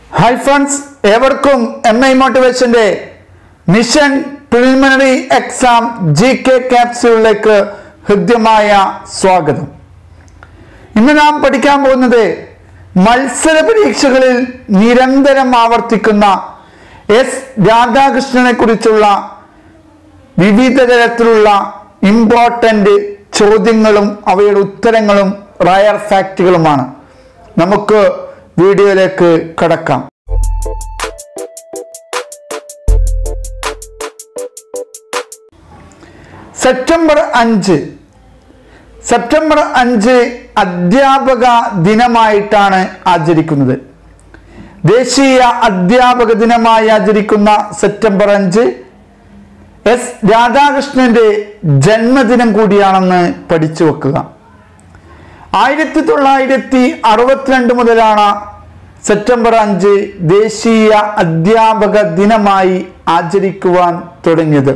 hi friends ഏവർക്കും M I മോട്ടിവേഷന്റെ mission preliminary exam G K ക്യാപ്സ്യൂളിലേക്ക് ഹൃദ്യമായ സ്വാഗതം ഇന്ന് നാം പഠിക്കാൻ പോകുന്നത് മത്സര പരീക്ഷകളിൽ നിരന്തരം ആവർത്തിക്കുന്ന എസ് രാധാകൃഷ്ണനെ കുറിച്ചുള്ള വിവിധ തരത്തിലുള്ള ഇമ്പോർട്ടൻ്റ് ചോദ്യങ്ങളും അവയുടെ ഉത്തരങ്ങളും റയർ ഫാക്റ്റുകളുമാണ് നമുക്ക് വീഡിയോയിലേക്ക് കടക്കാം സെപ്റ്റംബർ അഞ്ച് സെപ്റ്റംബർ അഞ്ച് അധ്യാപക ദിനമായിട്ടാണ് ആചരിക്കുന്നത് ദേശീയ അധ്യാപക ദിനമായി ആചരിക്കുന്ന സെപ്റ്റംബർ അഞ്ച് എസ് രാധാകൃഷ്ണന്റെ ജന്മദിനം കൂടിയാണെന്ന് പഠിച്ചു വെക്കുക ആയിരത്തി തൊള്ളായിരത്തി അറുപത്തിരണ്ട് മുതലാണ് സെപ്റ്റംബർ അഞ്ച് ദേശീയ അധ്യാപക ദിനമായി ആചരിക്കുവാൻ തുടങ്ങിയത്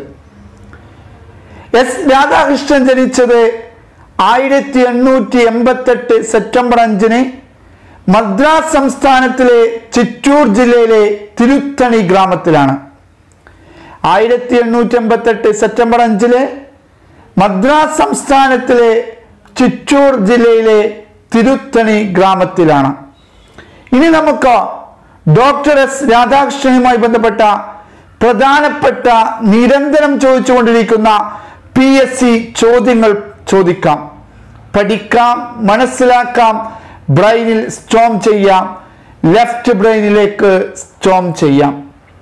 എസ് രാധാകൃഷ്ണൻ ജനിച്ചത് ആയിരത്തി എണ്ണൂറ്റി എൺപത്തെട്ട് സെപ്റ്റംബർ അഞ്ചിന് മദ്രാസ് സംസ്ഥാനത്തിലെ ചിറ്റൂർ ജില്ലയിലെ തിരുത്തണി ഗ്രാമത്തിലാണ് ആയിരത്തി എണ്ണൂറ്റി എൺപത്തെട്ട് സെപ്റ്റംബർ അഞ്ചില് മദ്രാസ് സംസ്ഥാനത്തിലെ ചിറ്റൂർ ജില്ലയിലെ തിരുത്തണി ഗ്രാമത്തിലാണ് ഇനി നമുക്ക് ഡോക്ടർ എസ് രാധാകൃഷ്ണനുമായി ബന്ധപ്പെട്ട പ്രധാനപ്പെട്ട നിരന്തരം ചോദിച്ചുകൊണ്ടിരിക്കുന്ന പി എസ് സി ചോദ്യങ്ങൾ ചോദിക്കാം പഠിക്കാം മനസ്സിലാക്കാം ബ്രെയിനിൽ സ്റ്റോം ചെയ്യാം ലെഫ്റ്റ് ബ്രെയിനിലേക്ക് സ്റ്റോം ചെയ്യാം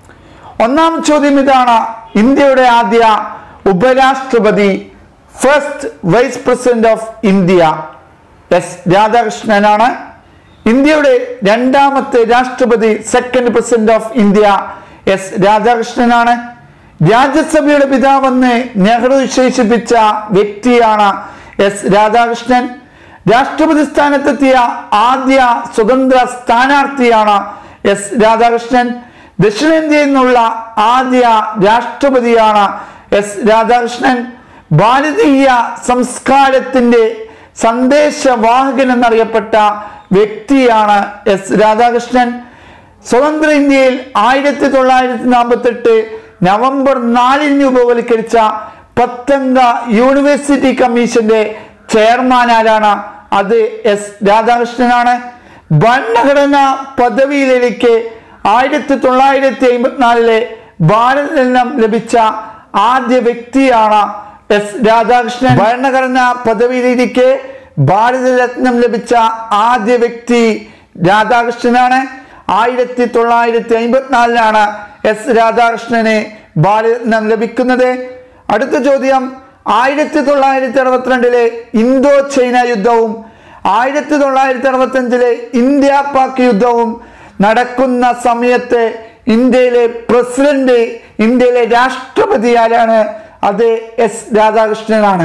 ഒന്നാം ചോദ്യം ഇതാണ് ഇന്ത്യയുടെ ആദ്യ ഉപരാഷ്ട്രപതി first vice president of India S രാധാകൃഷ്ണനാണ് ഇന്ത്യയുടെ രണ്ടാമത്തെ രാഷ്ട്രപതി second president of India S രാധാകൃഷ്ണനാണ് രാജ്യസഭയുടെ പിതാവെന്ന് നെഹ്റു വിശേഷിപ്പിച്ച വ്യക്തിയാണ് എസ് രാധാകൃഷ്ണൻ രാഷ്ട്രപതി സ്ഥാനത്തെത്തിയ ആദ്യ സ്വതന്ത്ര സ്ഥാനാർത്ഥിയാണ് എസ് രാധാകൃഷ്ണൻ ദക്ഷിണേന്ത്യയിൽ നിന്നുള്ള ആദ്യ രാഷ്ട്രപതിയാണ് എസ് രാധാകൃഷ്ണൻ ഭാരതീയ സംസ്കാരത്തിന്റെ സന്ദേശവാഹകൻ എന്നറിയപ്പെട്ട വ്യക്തിയാണ് എസ് രാധാകൃഷ്ണൻ സ്വതന്ത്ര ഇന്ത്യയിൽ ആയിരത്തി തൊള്ളായിരത്തി നാൽപ്പത്തെട്ട് നവംബർ നാലിന് രൂപവൽക്കരിച്ച പത്തംഗ യൂണിവേഴ്സിറ്റി കമ്മീഷന്റെ ചെയർമാൻ ആരാണ് അത് എസ് രാധാകൃഷ്ണനാണ് ഭരണഘടനാ പദവിയിലേക്ക് ആയിരത്തി തൊള്ളായിരത്തി അമ്പത്തിനാലിലെ ഭാരതരത്നം ലഭിച്ച ആദ്യ വ്യക്തിയാണ് എസ് രാധാകൃഷ്ണൻ ഭരണഘടനാ പദവിയിലേക്ക് ഭാരതരത്നം ലഭിച്ച ആദ്യ വ്യക്തി രാധാകൃഷ്ണനാണ് ആയിരത്തി തൊള്ളായിരത്തി അമ്പത്തിനാലിലാണ് എസ് രാധാകൃഷ്ണന് ഭാരതരത്നം ലഭിക്കുന്നത് അടുത്ത ചോദ്യം ആയിരത്തി തൊള്ളായിരത്തി അറുപത്തിരണ്ടിലെ ഇന്തോ ചൈന യുദ്ധവും ആയിരത്തി തൊള്ളായിരത്തി അറുപത്തഞ്ചിലെ ഇന്ത്യ പാക് യുദ്ധവും നടക്കുന്ന സമയത്ത് ഇന്ത്യയിലെ പ്രസിഡന്റ് ഇന്ത്യയിലെ രാഷ്ട്രപതി ആരാണ് അത് എസ് രാധാകൃഷ്ണനാണ്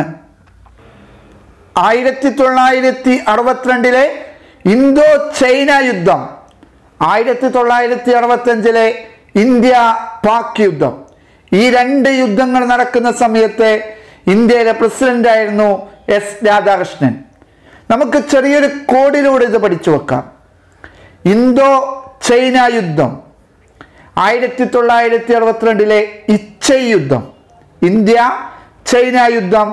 ആയിരത്തി തൊള്ളായിരത്തി അറുപത്തിരണ്ടിലെ ഇന്തോ ചൈന യുദ്ധം ആയിരത്തി തൊള്ളായിരത്തി അറുപത്തഞ്ചിലെ ഇന്ത്യ പാക് യുദ്ധം ഈ രണ്ട് യുദ്ധങ്ങൾ നടക്കുന്ന സമയത്ത് ഇന്ത്യയിലെ പ്രസിഡന്റ് ആയിരുന്നു എസ് രാധാകൃഷ്ണൻ നമുക്ക് ചെറിയൊരു കോഡിലൂടെ ഇത് പഠിച്ചു വെക്കാം ഇന്തോ ചൈന യുദ്ധം ആയിരത്തി തൊള്ളായിരത്തി അറുപത്തിരണ്ടിലെ ഇച്ചൈ യുദ്ധം ഇന്ത്യ ചൈന യുദ്ധം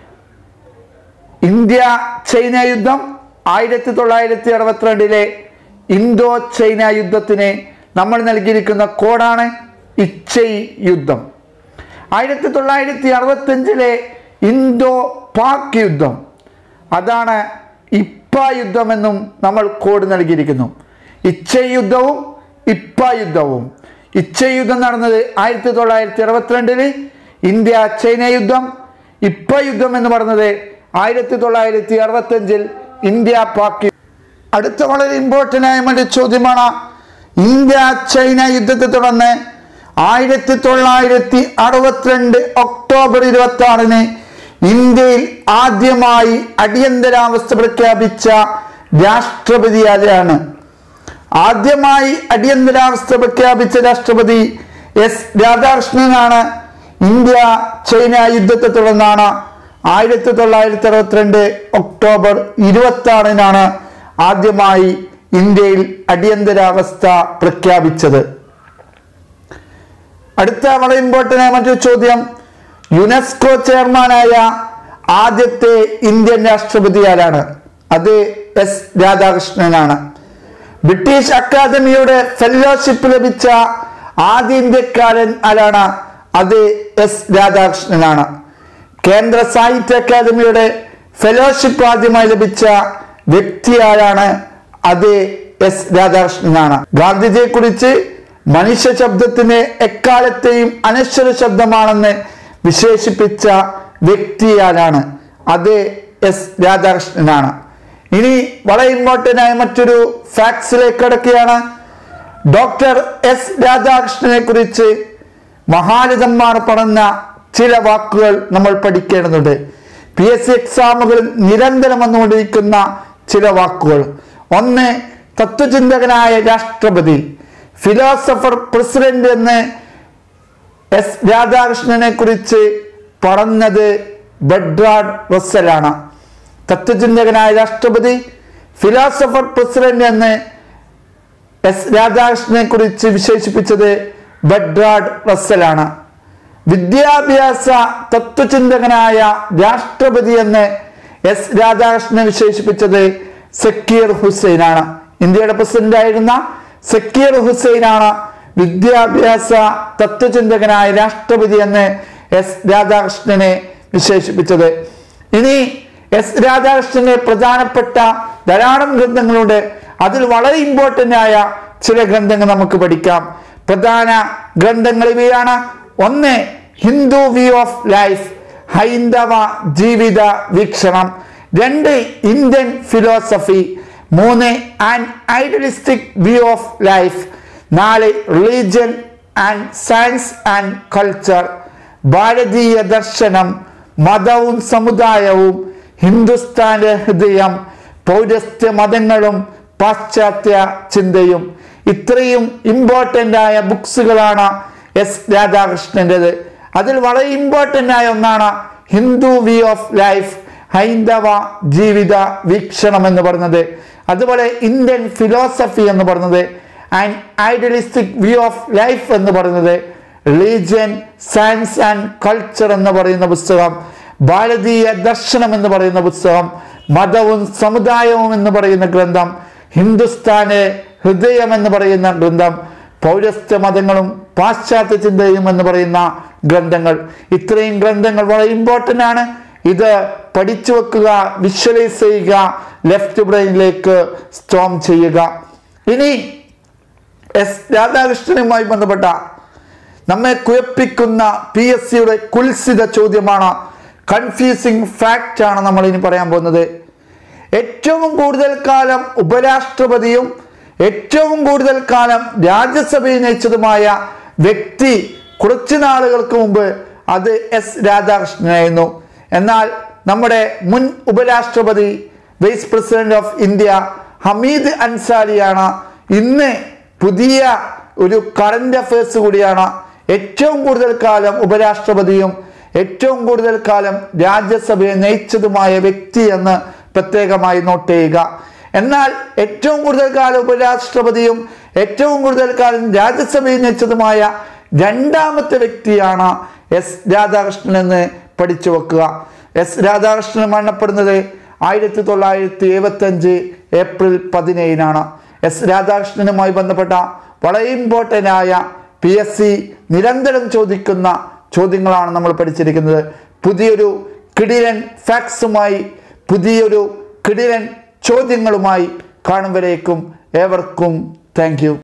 ഇന്ത്യ ചൈന യുദ്ധം ആയിരത്തി തൊള്ളായിരത്തി അറുപത്തിരണ്ടിലെ ഇന്തോ ചൈന യുദ്ധത്തിന് നമ്മൾ നൽകിയിരിക്കുന്ന കോഡാണ് ഇച്ചൈ യുദ്ധം ആയിരത്തി തൊള്ളായിരത്തി അറുപത്തഞ്ചിലെ ഇന്തോ പാക് യുദ്ധം അതാണ് ഇപ്പ യുദ്ധമെന്നും നമ്മൾ കോഡ് നൽകിയിരിക്കുന്നു ഇച്ചൈ യുദ്ധവും ഇപ്പ യുദ്ധവും ഇച്ചൈ യുദ്ധം നടന്നത് ആയിരത്തി തൊള്ളായിരത്തി അറുപത്തിരണ്ടില് ഇന്ത്യ ചൈന യുദ്ധം ഇപ്പ യുദ്ധം എന്ന് പറഞ്ഞത് ആയിരത്തി തൊള്ളായിരത്തി അറുപത്തഞ്ചിൽ ഇന്ത്യ പാക് യു- അടുത്ത വളരെ ഇമ്പോർട്ടൻ്റ് ആയ മറ്റു ചോദ്യമാണ് ഇന്ത്യ ചൈന യുദ്ധത്തെ തുടർന്ന് ആയിരത്തി തൊള്ളായിരത്തി അറുപത്തിരണ്ട് ഒക്ടോബർ ഇരുപത്തി ആറിന് ഇന്ത്യയിൽ ആദ്യമായി അടിയന്തരാവസ്ഥ പ്രഖ്യാപിച്ച രാഷ്ട്രപതി ആരാണ് ആദ്യമായി അടിയന്തരാവസ്ഥ പ്രഖ്യാപിച്ച രാഷ്ട്രപതി എസ് രാധാകൃഷ്ണനാണ് ഇന്ത്യ ചൈന യുദ്ധത്തെ തുടർന്നാണ് ആയിരത്തി തൊള്ളായിരത്തി അറുപത്തിരണ്ട് ഒക്ടോബർ ഇരുപത്തി ആറിനാണ് ആദ്യമായി ഇന്ത്യയിൽ അടിയന്തരാവസ്ഥ പ്രഖ്യാപിച്ചത് അടുത്ത വളരെ ഇമ്പോർട്ടൻ്റ് ആയ മറ്റൊരു ചോദ്യം യുനെസ്കോ ചെയർമാനായ ആദ്യത്തെ ഇന്ത്യൻ രാഷ്ട്രപതി ആരാണ് അത് എസ് രാധാകൃഷ്ണനാണ് ബ്രിട്ടീഷ് അക്കാദമിയുടെ ഫെലോഷിപ്പ് ലഭിച്ച ആദ്യ ഇന്ത്യക്കാരൻ ആരാണ് അത് എസ് രാധാകൃഷ്ണനാണ് കേന്ദ്ര സാഹിത്യ അക്കാദമിയുടെ ഫെലോഷിപ്പ് ആദ്യമായി ലഭിച്ച വ്യക്തി ആരാണ് അത് എസ് രാധാകൃഷ്ണനാണ് ഗാന്ധിജിയെ കുറിച്ച് മനുഷ്യ ശബ്ദത്തിന് എക്കാലത്തെയും അനശ്വര ശബ്ദമാണെന്ന് വിശേഷിപ്പിച്ച വ്യക്തി ആരാണ് അത് എസ് രാധാകൃഷ്ണനാണ് ഇനി വളരെ ഇമ്പോർട്ടൻ്റ് ആയ മറ്റൊരു ഫാക്ട്സിലേക്ക് കിടക്കുകയാണ് ഡോക്ടർ എസ് രാധാകൃഷ്ണനെ കുറിച്ച് മഹാരഥന്മാർ പറഞ്ഞ ചില വാക്കുകൾ നമ്മൾ പഠിക്കേണ്ടതുണ്ട് പി എസ് സി എക്സാമുകളിൽ നിരന്തരം വന്നുകൊണ്ടിരിക്കുന്ന ചില വാക്കുകൾ ഒന്ന് തത്വചിന്തകനായ രാഷ്ട്രപതി ഫിലോസഫർ പ്രസിഡന്റ് എന്ന് എസ് രാധാകൃഷ്ണനെ കുറിച്ച് പറഞ്ഞത് ബെഡ്രാഡ് റസ്സലാണ് തത്വചിന്തകനായ രാഷ്ട്രപതി ഫിലോസഫർ പ്രസിഡന്റ് എന്ന് എസ് രാധാകൃഷ്ണനെ കുറിച്ച് വിശേഷിപ്പിച്ചത് ബെഡ്രാഡ് റസ്സലാണ് വിദ്യാഭ്യാസ തത്വചിന്തകനായ രാഷ്ട്രപതി എന്ന് എസ് രാധാകൃഷ്ണനെ വിശേഷിപ്പിച്ചത് സക്കീർ ഹുസൈനാണ് ഇന്ത്യയുടെ പ്രസിഡന്റ് ആയിരുന്ന സക്കീർ ഹുസൈനാണ് വിദ്യാഭ്യാസ തത്വചിന്തകനായ രാഷ്ട്രപതി എന്ന് എസ് രാധാകൃഷ്ണനെ വിശേഷിപ്പിച്ചത് ഇനി എസ് രാധാകൃഷ്ണന്റെ പ്രധാനപ്പെട്ട ധാരാളം ഗ്രന്ഥങ്ങളുണ്ട് അതിൽ വളരെ ഇമ്പോർട്ടൻ്റ് ആയ ചില ഗ്രന്ഥങ്ങൾ നമുക്ക് പഠിക്കാം പ്രധാന ഗ്രന്ഥങ്ങൾ ഇവയാണ് ഒന്ന് ഹിന്ദു വ്യൂ ഓഫ് ലൈഫ് ഹൈന്ദവ ജീവിത വീക്ഷണം രണ്ട് ഇന്ത്യൻ ഫിലോസഫി മൂന്ന് an idealistic view of life നാല് religion and science and culture ഭാരതീയ ദർശനം മതവും സമുദായവും ഹിന്ദുസ്ഥാന്റെ ഹൃദയം പൗരസ്ത്യ മതങ്ങളും പാശ്ചാത്യ ചിന്തയും ഇത്രയും ഇമ്പോർട്ടൻ്റ് ആയ ബുക്സുകളാണ് എസ് രാധാകൃഷ്ണൻ്റെത് അതിൽ വളരെ ഇമ്പോർട്ടൻ്റ് ആയ ഒന്നാണ് ഹിന്ദു വ്യൂ ഓഫ് ലൈഫ് ഹൈന്ദവ ജീവിത വീക്ഷണം എന്ന് പറയുന്നത് അതുപോലെ ഇന്ത്യൻ ഫിലോസഫി എന്ന് പറയുന്നത് and idealistic view of life എന്ന് പറയുന്നത് റിലീജിയൻ സയൻസ് ആൻഡ് കൾച്ചർ എന്ന് പറയുന്ന പുസ്തകം ഭാരതീയ ദർശനം എന്ന് പറയുന്ന പുസ്തകം മതവും സമുദായവും എന്ന് പറയുന്ന ഗ്രന്ഥം ഹിന്ദുസ്ഥാന് ഹൃദയം എന്ന് പറയുന്ന ഗ്രന്ഥം പൗരസ്ത്യ മതങ്ങളും പാശ്ചാത്യ ചിന്തയും എന്ന് പറയുന്ന ഗ്രന്ഥങ്ങൾ ഇത്രയും ഗ്രന്ഥങ്ങൾ വളരെ ഇമ്പോർട്ടൻ്റ് ആണ് ഇത് പഠിച്ചു വെക്കുക വിഷ്വലൈസ് ചെയ്യുക ലെഫ്റ്റ് ബ്രെയിനിലേക്ക് സ്റ്റോം ചെയ്യുക ഇനി എസ് രാധാകൃഷ്ണനുമായി ബന്ധപ്പെട്ട നമ്മെ കുഴപ്പിക്കുന്ന പി എസ് സിയുടെ കുൽസിത ചോദ്യമാണ് കൺഫ്യൂസിങ് ഫാക്റ്റ് ആണ് നമ്മൾ ഇനി പറയാൻ പോകുന്നത് ഏറ്റവും കൂടുതൽ കാലം ഉപരാഷ്ട്രപതിയും ഏറ്റവും കൂടുതൽ കാലം രാജ്യസഭയിൽ നയിച്ചതുമായ വ്യക്തി കുറച്ചു നാളുകൾക്ക് മുമ്പ് അത് എസ് രാധാകൃഷ്ണനായിരുന്നു എന്നാൽ നമ്മുടെ മുൻ ഉപരാഷ്ട്രപതി vice president of India Hamid അൻസാരിയാണ് ഇന്ന് പുതിയ ഒരു കറന്റ് അഫയേഴ്സ് കൂടിയാണ് ഏറ്റവും കൂടുതൽ കാലം ഉപരാഷ്ട്രപതിയും ഏറ്റവും കൂടുതൽ കാലം രാജ്യസഭയെ നയിച്ചതുമായ വ്യക്തി എന്ന് പ്രത്യേകമായി നോട്ട് ചെയ്യുക എന്നാൽ ഏറ്റവും കൂടുതൽ കാലം ഉപരാഷ്ട്രപതിയും ഏറ്റവും കൂടുതൽ കാലം രാജ്യസഭയിൽ നയിച്ചതുമായ രണ്ടാമത്തെ വ്യക്തിയാണ് എസ് രാധാകൃഷ്ണൻ എന്ന് പഠിച്ചു വെക്കുക എസ് രാധാകൃഷ്ണൻ മരണപ്പെടുന്നത് ആയിരത്തി തൊള്ളായിരത്തി എഴുപത്തി അഞ്ച് ഏപ്രിൽ പതിനേഴിനാണ് എസ് രാധാകൃഷ്ണനുമായി ബന്ധപ്പെട്ട വളരെ ഇമ്പോർട്ടൻ്റ് ആയ പി എസ് സി നിരന്തരം ചോദിക്കുന്ന ചോദ്യങ്ങളാണ് നമ്മൾ പഠിച്ചിരിക്കുന്നത് പുതിയൊരു കിടിലൻ ഫാക്സുമായി പുതിയൊരു കിടിലൻ ചോദ്യങ്ങളുമായി കാണും വരേക്കും ഏവർക്കും താങ്ക്